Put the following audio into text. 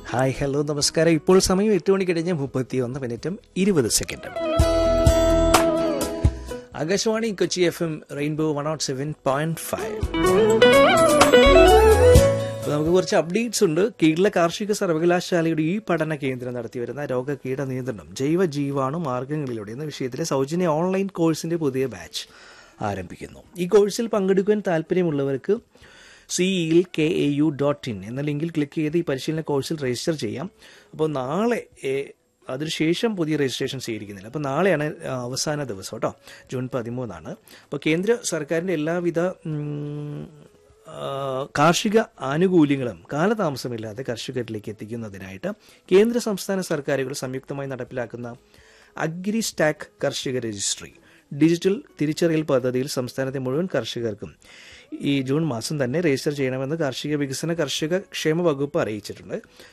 hi hello നമസ്കാരം ഇപ്പോൾ സമയം എട്ട് മണി കഴിഞ്ഞ് മുപ്പത്തി ഒന്ന് മിനിറ്റും ഇരുപത് സെക്കൻഡും Akashvani Kochi F M rainbow one nought seven point five നമുക്ക് കുറച്ച് അപ്ഡേറ്റ്സ് ഉണ്ട് കേരള കാർഷിക സർവകലാശാലയുടെ ഈ പഠന കേന്ദ്രം നടത്തിവരുന്ന രോഗകീട നിയന്ത്രണം ജൈവ ജീവാണു മാർഗങ്ങളിലൂടെ എന്ന വിഷയത്തിലെ സൗജന്യ ഓൺലൈൻ കോഴ്സിന്റെ പുതിയ ബാച്ച് ആരംഭിക്കുന്നു ഈ കോഴ്സിൽ പങ്കെടുക്കുവാൻ താല്പര്യമുള്ളവർക്ക് സിഇയിൽ K A U dot in എന്ന ലിങ്കിൽ ക്ലിക്ക് ചെയ്ത് ഈ പരിശീലന കോഴ്സിൽ രജിസ്റ്റർ ചെയ്യാം അപ്പോൾ നാളെ ഏ, അതിനുശേഷം പുതിയ രജിസ്ട്രേഷൻ സ്വീകരിക്കുന്നില്ല അപ്പോൾ നാളെയാണ് ആ, അവസാന ദിവസം കേട്ടോ ജൂൺ പതിമൂന്നാണ് അപ്പോൾ കേന്ദ്ര സർക്കാരിൻ്റെ എല്ലാവിധ ഉം, ആ, കാർഷിക ആനുകൂല്യങ്ങളും കാലതാമസമില്ലാതെ കർഷകരിലേക്ക് എത്തിക്കുന്നതിനായിട്ട് കേന്ദ്ര സംസ്ഥാന സർക്കാരുകൾ സംയുക്തമായി നടപ്പിലാക്കുന്ന അഗ്രി സ്റ്റാക്ക് കർഷക രജിസ്ട്രി ഡിജിറ്റൽ തിരിച്ചറിയൽ പദ്ധതിയിൽ സംസ്ഥാനത്തെ മുഴുവൻ കർഷകർക്കും ഈ ജൂൺ മാസം തന്നെ രജിസ്റ്റർ ചെയ്യണമെന്ന് കാർഷിക വികസന കർഷക ക്ഷേമ വകുപ്പ് അറിയിച്ചിട്ടുണ്ട്